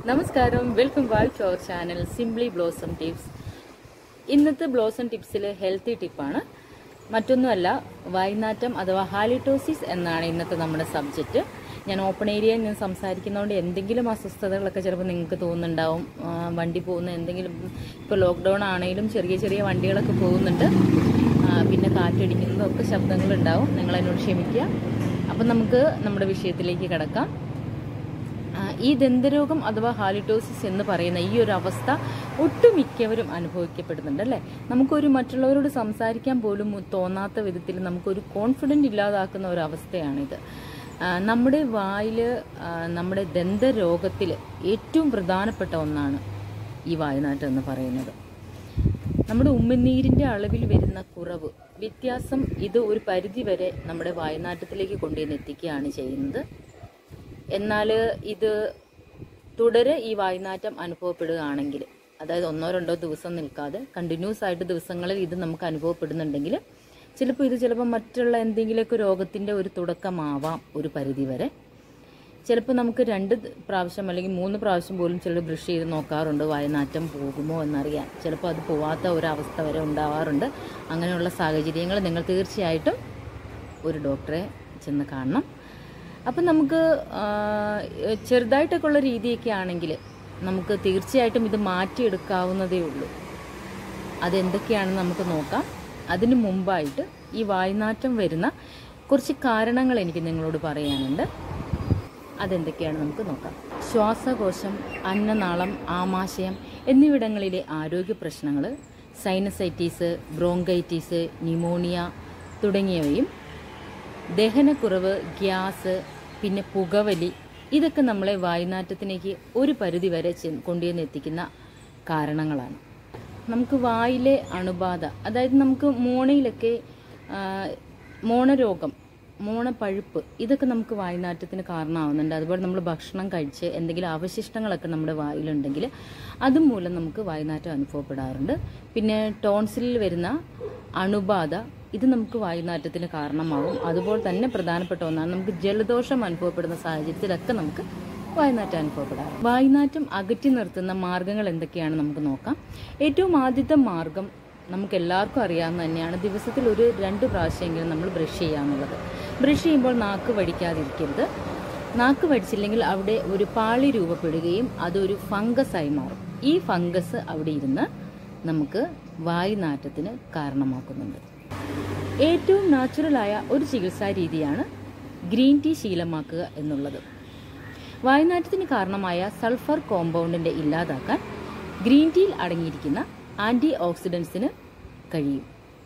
നമസ്കാരം welcome back to our channel simply blossom tips ഇന്നത്തെ blossom ടിപ്സിൽ ഹെൽത്തി ടിപ്പാണ് മറ്റൊന്നുമല്ല വായ്നാറ്റം അഥവാ ഹാലിറ്റോസിസ് എന്നാണ് ഇന്നത്തെ നമ്മുടെ സബ്ജക്റ്റ് ഞാൻ ഓപ്പൺ ഏരിയയിൽ നിന്ന് സംസാരിക്കുന്നതുകൊണ്ട് എന്തെങ്കിലും അസ്വസ്ഥതകളൊക്കെ ചിലപ്പോൾ നിങ്ങൾക്ക് തോന്നുന്നുണ്ടാവും ആ, വണ്ടി പോകുന്ന എന്തെങ്കിലും ഇപ്പോൾ ലോക്ക്ഡൗൺ ആണെങ്കിലും ചെറിയ ചെറിയ വണ്ടികളൊക്കെ പോകുന്നുണ്ട് ആ, പിന്നെ കാറ്റടിക്കുന്നതൊക്കെ ശബ്ദങ്ങളുണ്ടാവും നിങ്ങൾ എന്നോട് ക്ഷമിക്കുക അപ്പം നമുക്ക് നമ്മുടെ വിഷയത്തിലേക്ക് കിടക്കാം ആ, ഈ ദന്തരോഗം അഥവാ ഹാലിറ്റോസിസ് എന്ന് പറയുന്ന ഈ ഒരു അവസ്ഥ ഒട്ടുമിക്കവരും അനുഭവിക്കപ്പെടുന്നുണ്ട് അല്ലേ നമുക്കൊരു മറ്റുള്ളവരോട് സംസാരിക്കാൻ പോലും തോന്നാത്ത വിധത്തിൽ നമുക്കൊരു കോൺഫിഡൻ്റ് ഇല്ലാതാക്കുന്ന ഒരു അവസ്ഥയാണിത് ആ, നമ്മുടെ വായിൽ നമ്മുടെ ദന്തരോഗത്തിൽ ഏറ്റവും പ്രധാനപ്പെട്ട ഒന്നാണ് ഈ വായനാട്ടം എന്ന് പറയുന്നത് നമ്മുടെ ഉമ്മനീരിൻ്റെ അളവിൽ വരുന്ന കുറവ് വ്യത്യാസം ഇത് ഒരു പരിധി വരെ നമ്മുടെ വായനാട്ടത്തിലേക്ക് കൊണ്ടുവന്ന് എത്തിക്കുകയാണ് ചെയ്യുന്നത് എന്നാൽ ഇത് തുടരെ ഈ വായ്നാറ്റം അനുഭവപ്പെടുകയാണെങ്കിൽ അതായത് ഒന്നോ രണ്ടോ ദിവസം നിൽക്കാതെ കണ്ടിന്യൂസ് ആയിട്ട് ദിവസങ്ങളിൽ ഇത് നമുക്ക് അനുഭവപ്പെടുന്നുണ്ടെങ്കിൽ ചിലപ്പോൾ ഇത് ചിലപ്പോൾ മറ്റുള്ള എന്തെങ്കിലുമൊക്കെ രോഗത്തിൻ്റെ ഒരു തുടക്കമാവാം ഒരു പരിധി വരെ ചിലപ്പോൾ നമുക്ക് രണ്ട് ത് പ്രാവശ്യം അല്ലെങ്കിൽ മൂന്ന് പ്രാവശ്യം പോലും ചിലർ ബ്രഷ് ചെയ്ത് നോക്കാറുണ്ട് വായനാറ്റം പോകുമോ എന്നറിയാൻ ചിലപ്പോൾ അത് പോവാത്ത ഒരവസ്ഥ വരെ ഉണ്ടാവാറുണ്ട് അങ്ങനെയുള്ള സാഹചര്യങ്ങൾ നിങ്ങൾ തീർച്ചയായിട്ടും ഒരു ഡോക്ടറെ ചെന്ന് കാണണം അപ്പം നമുക്ക് ആ, ചെറുതായിട്ടൊക്കെ ഉള്ള രീതിയൊക്കെ ആണെങ്കിൽ നമുക്ക് തീർച്ചയായിട്ടും ഇത് മാറ്റിയെടുക്കാവുന്നതേ ഉള്ളൂ അതെന്തൊക്കെയാണെന്ന് നമുക്ക് നോക്കാം അതിന് മുമ്പായിട്ട് ഈ വായ്നാറ്റം വരുന്ന കുറച്ച് കാരണങ്ങൾ എനിക്ക് നിങ്ങളോട് പറയാനുണ്ട് അതെന്തൊക്കെയാണ് നമുക്ക് നോക്കാം ശ്വാസകോശം അന്നനാളം ആമാശയം എന്നിവിടങ്ങളിലെ ആരോഗ്യ പ്രശ്നങ്ങൾ സൈനസൈറ്റീസ് ബ്രോങ്കൈറ്റീസ് ന്യൂമോണിയ തുടങ്ങിയവയും ദഹനക്കുറവ് ഗ്യാസ് പിന്നെ പുകവലി ഇതൊക്കെ നമ്മളെ വായുനാറ്റത്തിലേക്ക് ഒരു പരിധി വരെ ചെ- കൊണ്ടുവന്ന് എത്തിക്കുന്ന കാരണങ്ങളാണ് നമുക്ക് വായിലെ അണുബാധ അതായത് നമുക്ക് മോണയിലൊക്കെ ആ, മോണരോഗം മോണപ്പഴുപ്പ് ഇതൊക്കെ നമുക്ക് വായുനാറ്റത്തിന് കാരണമാവുന്നുണ്ട് അതുപോലെ നമ്മൾ ഭക്ഷണം കഴിച്ച് എന്തെങ്കിലും അവശിഷ്ടങ്ങളൊക്കെ നമ്മുടെ വായിലുണ്ടെങ്കിൽ അതുമൂലം നമുക്ക് വായുനാറ്റം അനുഭവപ്പെടാറുണ്ട് പിന്നെ ടോൺസിലിൽ വരുന്ന അണുബാധ ഇത് നമുക്ക് വായുനാറ്റത്തിന് കാരണമാകും അതുപോലെ തന്നെ പ്രധാനപ്പെട്ട ഒന്നാണ് നമുക്ക് ജലദോഷം അനുഭവപ്പെടുന്ന സാഹചര്യത്തിലൊക്കെ നമുക്ക് വായുനാറ്റം അനുഭവപ്പെടാറ് വായുനാറ്റം അകറ്റി നിർത്തുന്ന മാർഗങ്ങൾ എന്തൊക്കെയാണ് നമുക്ക് നോക്കാം ഏറ്റവും ആദ്യത്തെ മാർഗം നമുക്ക് എല്ലാവർക്കും അറിയാവുന്ന തന്നെയാണ് ദിവസത്തിൽ ഒരു രണ്ട് പ്രാവശ്യമെങ്കിലും നമ്മൾ ബ്രഷ് ചെയ്യാന്നുള്ളത് ബ്രഷ് ചെയ്യുമ്പോൾ നാക്ക് വടിക്കാതിരിക്കരുത് നാക്ക് വടിച്ചില്ലെങ്കിൽ അവിടെ ഒരു പാളി രൂപപ്പെടുകയും അതൊരു ഫംഗസായി മാറും ഈ ഫംഗസ് അവിടെ ഇരുന്ന് നമുക്ക് വായുനാറ്റത്തിന് കാരണമാക്കുന്നുണ്ട് ഏറ്റവും നാച്ചുറലായ ഒരു ചികിത്സാ രീതിയാണ് ഗ്രീൻ ടീ ശീലമാക്കുക എന്നുള്ളത് വായുനാറ്റത്തിന് കാരണമായ സൾഫർ കോമ്പൗണ്ടിന്റെ ഇല്ലാതാക്കാൻ ഗ്രീൻ ടീയിൽ അടങ്ങിയിരിക്കുന്ന ആന്റി ഓക്സിഡൻസിന് കഴിയും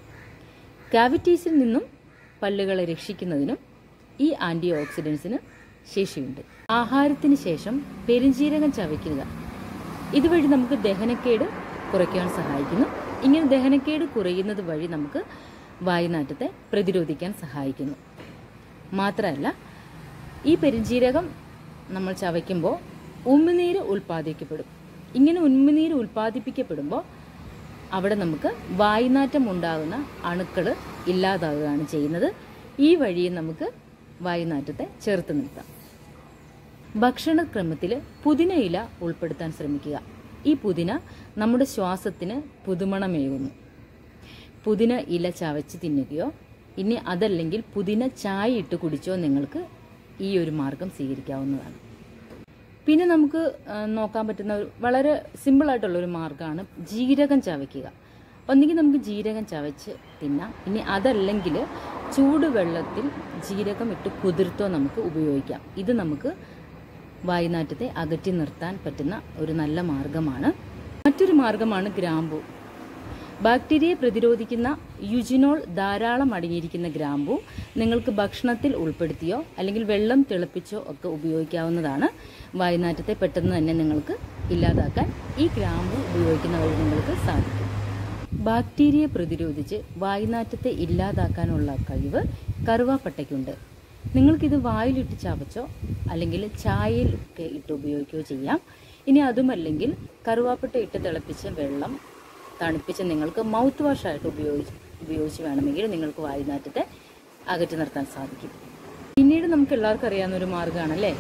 കാവിറ്റീസിൽ നിന്നും പല്ലുകളെ രക്ഷിക്കുന്നതിനും ഈ ആന്റി ഓക്സിഡൻസിന് ശേഷിയുണ്ട് ആഹാരത്തിന് ശേഷം പെരുംജീരകം ചവയ്ക്കുക ഇതുവഴി നമുക്ക് ദഹനക്കേട് കുറയ്ക്കാൻ സഹായിക്കുന്നു ഇങ്ങനെ ദഹനക്കേട് കുറയുന്നത് വഴി നമുക്ക് വായുനാറ്റത്തെ പ്രതിരോധിക്കാൻ സഹായിക്കുന്നു മാത്രമല്ല ഈ പെരുംജീരകം നമ്മൾ ചവയ്ക്കുമ്പോൾ ഉമ്മുനീര് ഉൽപ്പാദിക്കപ്പെടും ഇങ്ങനെ ഉമ്മുനീര് ഉൽപ്പാദിപ്പിക്കപ്പെടുമ്പോൾ അവിടെ നമുക്ക് വായുനാറ്റം ഉണ്ടാകുന്ന അണുക്കൾ ഇല്ലാതാവുകയാണ് ചെയ്യുന്നത് ഈ വഴി നമുക്ക് വായുനാറ്റത്തെ ചേർത്ത് നിർത്താം ഭക്ഷണക്രമത്തിൽ പുതിന ഇല ഉൾപ്പെടുത്താൻ ശ്രമിക്കുക ഈ പുതിന നമ്മുടെ ശ്വാസത്തിന് പുതുമണമേകുന്നു പുതിന ഇല ചവച്ച് തിന്നുകയോ ഇനി അതല്ലെങ്കിൽ പുതിന ചായ ഇട്ട് കുടിച്ചോ നിങ്ങൾക്ക് ഈ ഒരു മാർഗം സ്വീകരിക്കാവുന്നതാണ് പിന്നെ നമുക്ക് ആ, നോക്കാൻ പറ്റുന്ന ഒരു വളരെ സിമ്പിളായിട്ടുള്ള ഒരു മാർഗ്ഗമാണ് ജീരകം ചവയ്ക്കുക ഒന്നുകിൽ നമുക്ക് ജീരകം ചവച്ച് തിന്നാം ഇനി അതല്ലെങ്കിൽ ചൂടുവെള്ളത്തിൽ ജീരകം ഇട്ട് കുതിർത്തോ നമുക്ക് ഉപയോഗിക്കാം ഇത് നമുക്ക് വായുനാറ്റത്തെ അകറ്റി നിർത്താൻ പറ്റുന്ന ഒരു നല്ല മാർഗമാണ് മറ്റൊരു മാർഗമാണ് ഗ്രാമ്പു ബാക്ടീരിയയെ പ്രതിരോധിക്കുന്ന യുജിനോൾ ധാരാളം അടങ്ങിയിരിക്കുന്ന ഗ്രാമ്പു നിങ്ങൾക്ക് ഭക്ഷണത്തിൽ ഉൾപ്പെടുത്തിയോ അല്ലെങ്കിൽ വെള്ളം തിളപ്പിച്ചോ ഒക്കെ ഉപയോഗിക്കാവുന്നതാണ് വായുനാറ്റത്തെ പെട്ടെന്ന് തന്നെ നിങ്ങൾക്ക് ഇല്ലാതാക്കാൻ ഈ ഗ്രാമ്പു ഉപയോഗിക്കുന്ന വഴി നിങ്ങൾക്ക് സാധിക്കും ബാക്ടീരിയയെ പ്രതിരോധിച്ച് വായുനാറ്റത്തെ ഇല്ലാതാക്കാനുള്ള കഴിവ് കറുവാപ്പട്ടയ്ക്കുണ്ട് നിങ്ങൾക്കിത് വായിലിട്ട് ചവച്ചോ അല്ലെങ്കിൽ ചായയിൽ ഒക്കെ ഇട്ട് ഉപയോഗിക്കുകയോ ചെയ്യാം ഇനി അതുമല്ലെങ്കിൽ കറുവാപ്പട്ട ഇട്ട് തിളപ്പിച്ച വെള്ളം തണുപ്പിച്ച് നിങ്ങൾക്ക് മൗത്ത് വാഷായിട്ട് ഉപയോഗിച്ച് ഉപയോഗിച്ച് വേണമെങ്കിൽ നിങ്ങൾക്ക് വായുനാറ്റത്തെ അകറ്റി നിർത്താൻ സാധിക്കും പിന്നീട് നമുക്ക് എല്ലാവർക്കും അറിയാവുന്ന ഒരു മാർഗ്ഗമാണല്ലേ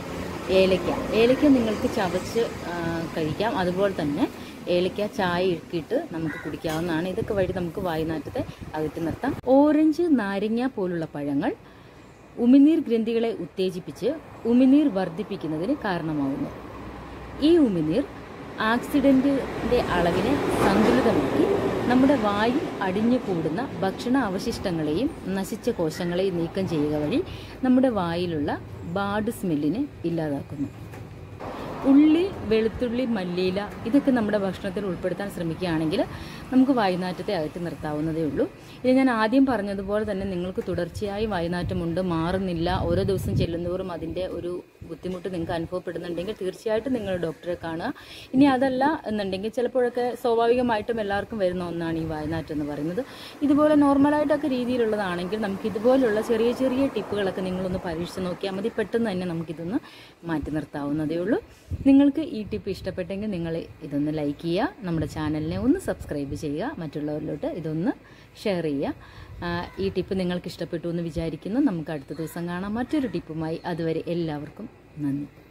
ഏലക്ക ഏലക്ക നിങ്ങൾക്ക് ചവച്ച് ആ, കഴിക്കാം അതുപോലെ തന്നെ ഏലക്ക ചായ ഇറക്കിയിട്ട് നമുക്ക് കുടിക്കാവുന്നതാണ് ഇതൊക്കെ വഴി നമുക്ക് വായുനാറ്റത്തെ അകറ്റി നിർത്താം ഓറഞ്ച് നാരങ്ങ പോലുള്ള പഴങ്ങൾ ഉമിനീർ ഗ്രന്ഥികളെ ഉത്തേജിപ്പിച്ച് ഉമിനീർ വർദ്ധിപ്പിക്കുന്നതിന് കാരണമാവുന്നു ഈ ഉമിനീർ ആക്സിഡന്റിന്റെ അളവിനെ സന്തുലിതമാക്കി നമ്മുടെ വായിൽ അടിഞ്ഞു കൂടുന്ന ഭക്ഷണ അവശിഷ്ടങ്ങളെയും നശിച്ച കോശങ്ങളെയും നീക്കം ചെയ്യുക വഴി നമ്മുടെ വായിലുള്ള ബാഡ് സ്മെല്ലിനെ ഇല്ലാതാക്കുന്നു ഉള്ളി വെളുത്തുള്ളി മല്ലിയില ഇതൊക്കെ നമ്മുടെ ഭക്ഷണത്തിൽ ഉൾപ്പെടുത്താൻ ശ്രമിക്കുകയാണെങ്കിൽ നമുക്ക് വായുനാറ്റത്തെ അകറ്റി നിർത്താവുന്നതേ ഉള്ളൂ ഇത് ഞാൻ ആദ്യം പറഞ്ഞതുപോലെ തന്നെ നിങ്ങൾക്ക് തുടർച്ചയായി വായുനാറ്റമുണ്ട് മാറുന്നില്ല ഓരോ ദിവസം ചെല്ലുന്തോറും അതിൻ്റെ ഒരു ബുദ്ധിമുട്ട് നിങ്ങൾക്ക് അനുഭവപ്പെടുന്നുണ്ടെങ്കിൽ തീർച്ചയായിട്ടും നിങ്ങൾ ഡോക്ടറെ കാണുക ഇനി അതല്ല എന്നുണ്ടെങ്കിൽ ചിലപ്പോഴൊക്കെ സ്വാഭാവികമായിട്ടും എല്ലാവർക്കും വരുന്ന ഒന്നാണ് ഈ വായുനാറ്റം എന്ന് പറയുന്നത് ഇതുപോലെ നോർമലായിട്ടൊക്കെ രീതിയിലുള്ളതാണെങ്കിൽ നമുക്ക് ഇതുപോലുള്ള ചെറിയ ചെറിയ ടിപ്പുകളൊക്കെ നിങ്ങളൊന്ന് പരീക്ഷിച്ച് നോക്കിയാൽ മതി പെട്ടെന്ന് തന്നെ നമുക്കിതൊന്ന് മാറ്റി നിർത്താവുന്നതേ ഉള്ളൂ നിങ്ങൾക്ക് ഈ ടിപ്പ് ഇഷ്ടപ്പെട്ടെങ്കിൽ നിങ്ങൾ ഇതൊന്ന് ലൈക്ക് ചെയ്യുക നമ്മുടെ ചാനലിനെ ഒന്ന് സബ്സ്ക്രൈബ് ചെയ്യുക മറ്റുള്ളവരിലോട്ട് ഇതൊന്ന് ഷെയർ ചെയ്യുക ആ, ഈ ടിപ്പ് നിങ്ങൾക്ക് ഇഷ്ടപ്പെട്ടു എന്ന് വിചാരിക്കുന്നു നമുക്ക് അടുത്ത ദിവസം കാണാം മറ്റൊരു ടിപ്പുമായി അതുവരെ എല്ലാവർക്കും നന്ദി